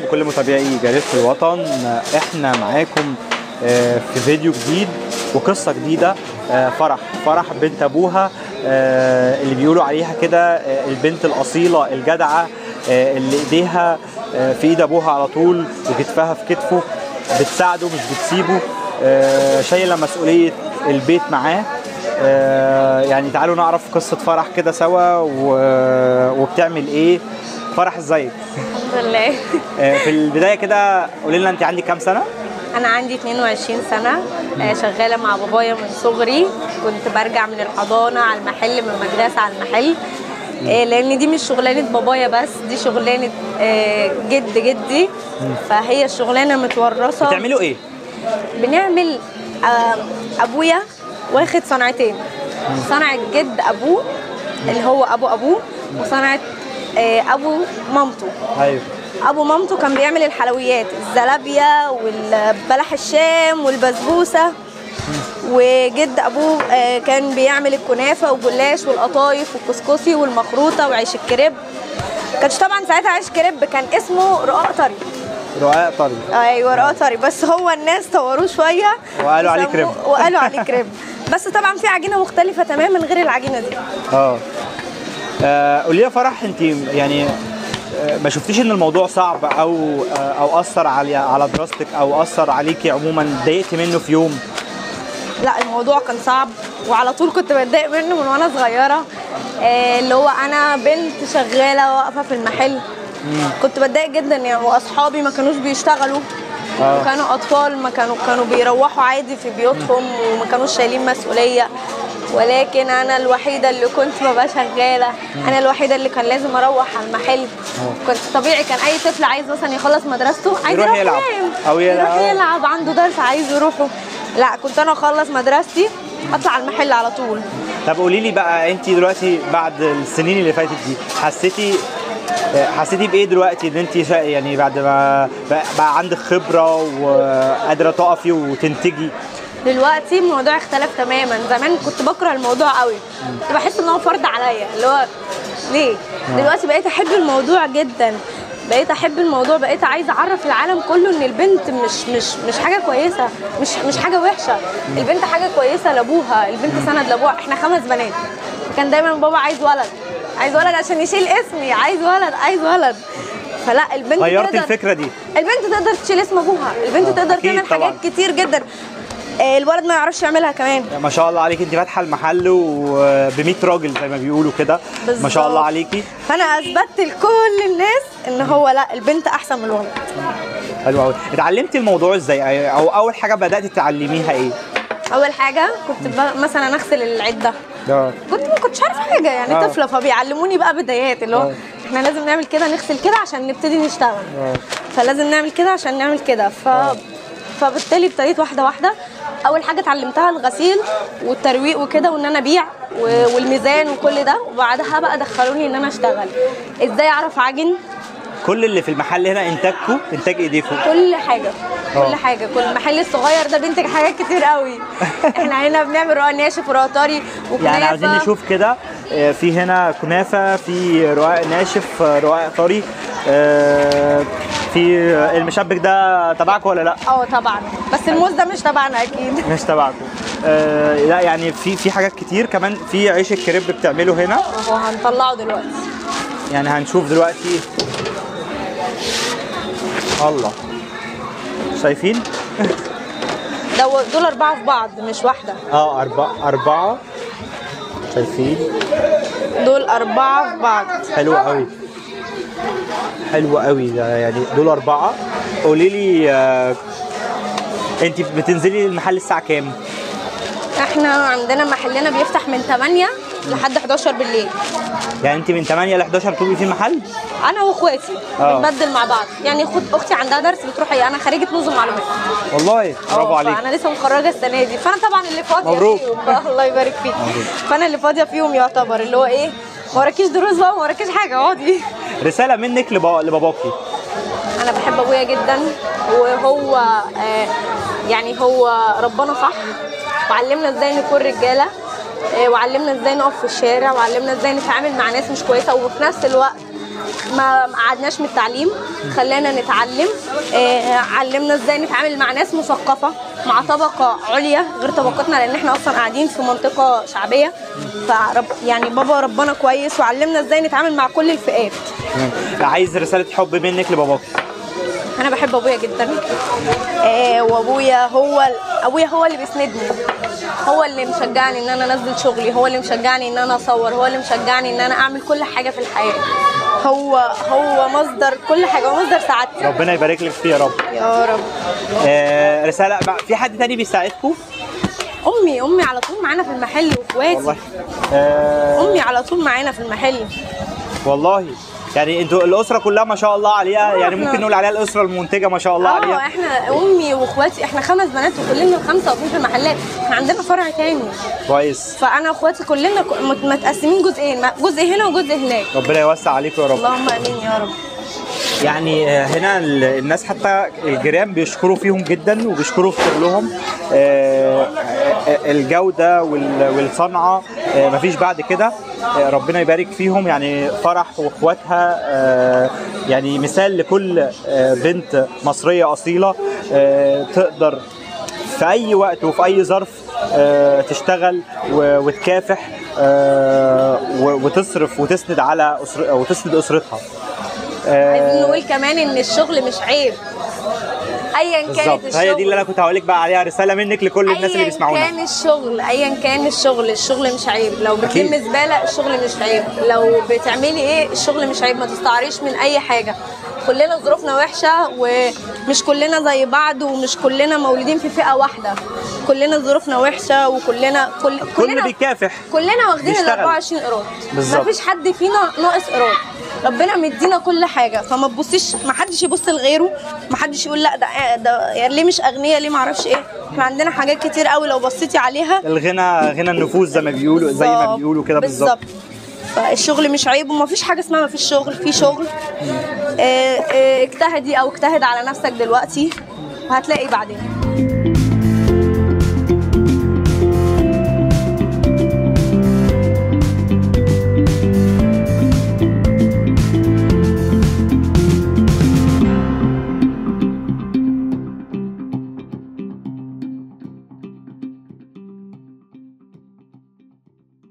كل متابعي جريدة الوطن احنا معاكم آه، في فيديو جديد وقصة جديدة آه، فرح فرح بنت ابوها آه، اللي بيقولوا عليها كده آه، البنت الأصيلة الجدعة آه، اللي ايديها آه، في ايد ابوها على طول وكتفها في كتفه بتساعده مش بتسيبه آه، شايله مسؤولية البيت معاه آه، يعني تعالوا نعرف قصة فرح كده سوا و- وبتعمل ايه فرح ازيك الحمد لله آه، في البدايه كده قولي لنا انت عندك كام سنه انا عندي 22 سنه آه، شغاله مع بابايا من صغري كنت برجع من الحضانه على المحل من المدرسه على المحل آه، لان دي مش شغلانه بابايا بس دي شغلانه آه، جد جدي فهي الشغلانه متورثه بتعملوا ايه بنعمل آه، ابويا واخد صنعتين صنعة جد ابوه اللي هو ابو ابوه وصنعة آه، ابو مامته ايوه ابو مامته كان بيعمل الحلويات الزلابيا والبلح الشام والبسبوسه وجد ابوه آه، كان بيعمل الكنافه والجلاش والقطايف والكسكسي والمخروطه وعيش الكريب كانش طبعا ساعتها عيش كريب كان اسمه رقاق طري رقاق طري ايوه رقاق طري بس هو الناس طوروه شويه وقالوا عليه وسموه- كريب. وقالوا عليه كريب بس طبعا في عجينه مختلفه تماما غير العجينه دي اه آه، قولي لي يا فرح انت يعني آه، ما شفتيش ان الموضوع صعب او آه، او اثر على على دراستك او اثر عليكي عموما اتضايقتي منه في يوم لا الموضوع كان صعب وعلى طول كنت بتضايق منه من وانا صغيره آه، اللي هو انا بنت شغاله واقفه في المحل كنت بتضايق جدا يعني واصحابي ما كانوش بيشتغلوا آه. كانوا اطفال ما كانوا كانوا بيروحوا عادي في بيوتهم وما كانوش شايلين مسؤوليه ولكن انا الوحيده اللي كنت ببقى شغاله انا الوحيده اللي كان لازم اروح على المحل كنت طبيعي كان اي طفل عايز مثلا يخلص مدرسته عايز يروح يروح يلعب. ينام أو يلعب. يروح يلعب عنده درس عايز يروحه لا كنت انا اخلص مدرستي اطلع على المحل على طول طب قولي لي بقى انت دلوقتي بعد السنين اللي فاتت دي حسيتي حسيتي بايه دلوقتي ان انت شا- يعني بعد ما بقى بقى عندك خبره وقادره تقفي وتنتجي دلوقتي الموضوع اختلف تماما زمان كنت بكره الموضوع قوي كنت بحس ان هو فرض عليا اللي هو ليه دلوقتي بقيت احب الموضوع جدا بقيت احب الموضوع بقيت عايزه اعرف العالم كله ان البنت مش مش مش حاجه كويسه مش مش حاجه وحشه البنت حاجه كويسه لابوها البنت سند لابوها احنا خمس بنات كان دايما بابا عايز ولد عايز ولد عشان يشيل اسمي عايز ولد عايز ولد فلا البنت غيرت تقدر- الفكره دي البنت تقدر تشيل اسم ابوها البنت تقدر أكيد تعمل طبعاً. حاجات كتير جدا آه، الولد ما يعرفش يعملها كمان ما شاء الله عليكي انت فاتحه المحل وب 100 راجل زي ما بيقولوا كده ما شاء الله بالظبط. عليكي فانا اثبتت لكل الناس ان هو لا البنت احسن من الولد حلو قوي اتعلمتي الموضوع ازاي او اول حاجه بدات تعلميها ايه اول حاجه كنت ب- مثلا اغسل العده اه كنت ما كنتش عارفه حاجه يعني آه. طفله فبيعلموني بقى بدايات اللي هو آه. احنا لازم نعمل كده نغسل كده عشان نبتدي نشتغل آه. فلازم نعمل كده عشان نعمل كده ف فبالتالي ابتديت واحده واحده اول حاجه اتعلمتها الغسيل والترويق وكده وان انا ابيع و- والميزان وكل ده وبعدها بقى دخلوني ان انا اشتغل ازاي اعرف اعجن كل اللي في المحل هنا انتاجكم انتاج ايديكم كل حاجه آه. كل حاجه كل المحل الصغير ده بينتج حاجات كتير قوي احنا هنا بنعمل رقاق ناشف ورقاق طري وكنافه يعني عايزين نشوف كده آه، في هنا كنافه في رقاق ناشف آه، رقاق طري آه، في آه، المشبك ده تبعكم ولا لا اه طبعا بس الموز ده مش تبعنا اكيد مش تبعكم آه، لا يعني في في حاجات كتير كمان في عيش الكريب بتعمله هنا اهو هنطلعه دلوقتي يعني هنشوف دلوقتي الله شايفين ده دول اربعه في بعض مش واحده اه أربعة أربعة شايفين دول اربعه في بعض حلو قوي حلو قوي ده يعني دول أربعة قولي لي آه، انت بتنزلي المحل الساعة كام؟ احنا عندنا محلنا بيفتح من 8 لحد 11 بالليل يعني انت من 8 ل 11 بتبقي في المحل؟ انا واخواتي اه. بنبدل مع بعض يعني خد اختي عندها درس بتروح هي انا خريجه نظم معلومات والله برافو اه، عليك فانا لسه متخرجه السنه دي فانا طبعا اللي فاضيه مبروك. فيهم الله يبارك فيك فانا اللي فاضيه فيهم يعتبر اللي هو ايه ما وراكيش دروس بقى ما وراكيش حاجه اقعدي رسالة منك لبا... لباباكي انا بحب ابويا جدا وهو آه، يعني هو ربنا صح وعلمنا ازاي نكون رجاله آه، وعلمنا ازاي نقف في الشارع وعلمنا ازاي نتعامل مع ناس مش كويسه وفي نفس الوقت ما ما قعدناش من التعليم خلانا نتعلم آه، علمنا ازاي نتعامل مع ناس مثقفه مع طبقه عليا غير طبقتنا لان احنا اصلا قاعدين في منطقه شعبيه فرب يعني بابا ربنا كويس وعلمنا ازاي نتعامل مع كل الفئات عايز رساله حب منك لباباك انا بحب ابويا جدا آه وابويا هو ابويا هو اللي بيسندني هو اللي مشجعني ان انا انزل شغلي هو اللي مشجعني ان انا اصور هو اللي مشجعني ان انا اعمل كل حاجه في الحياه هو هو مصدر كل حاجه هو مصدر سعادتي ربنا يبارك لك فيه يا رب يا رب آه رساله في حد تاني بيساعدكم امي امي على طول معانا في المحل والله واخواتي آه امي على طول معانا في المحل والله يعني انتوا الاسره كلها ما شاء الله عليها يعني إحنا- ممكن نقول عليها الاسره المنتجه ما شاء الله اه عليها احنا امي واخواتي احنا خمس بنات وكلنا الخمسه واقفين في المحلات احنا عندنا فرع تاني كويس فانا واخواتي كلنا ك- مت- متقسمين جزئين ما- جزء هنا وجزء هناك ربنا يوسع عليكم يا رب اللهم امين يا رب يعني آه، هنا ال- الناس حتى الجيران بيشكروا فيهم جدا وبيشكروا في شغلهم آه، آه، الجودة وال- والصنعة آه، مفيش بعد كده آه، ربنا يبارك فيهم يعني فرح واخواتها آه، يعني مثال لكل آه، بنت مصرية أصيلة آه، تقدر في أي وقت وفي أي ظرف آه، تشتغل و- وتكافح آه، و- وتصرف وتسند على أسر وتسند أسرتها آه، عايزين نقول كمان ان الشغل مش عيب ايا كانت بالظبط الشغل هي دي اللي انا كنت هقول لك بقى عليها رساله منك لكل الناس اللي ايا بيسمعونا كان الشغل ايا كان الشغل الشغل مش عيب لو أكيد. بتلم زباله الشغل مش عيب لو بتعملي ايه الشغل مش عيب ما تستعريش من اي حاجه كلنا ظروفنا وحشه ومش كلنا زي بعض ومش كلنا مولودين في فئه واحده كلنا ظروفنا وحشه وكلنا كل كل كلنا بيكافح كلنا واخدين ال بيشتغل. 24 قيراط بالظبط. مفيش حد فينا ناقص قيراط ربنا مدينا كل حاجه فما تبصيش ما حدش يبص لغيره ما حدش يقول لا ده ده يعني ليه مش اغنياء ليه ما اعرفش ايه احنا عندنا حاجات كتير قوي لو بصيتي عليها الغنى غنى النفوس زي ما بيقولوا زي ما بالظبط. بيقولوا كده بالظبط فالشغل مش عيب وما فيش حاجه اسمها ما فيش شغل في شغل اه اه اجتهدي او اجتهد على نفسك دلوقتي وهتلاقي بعدين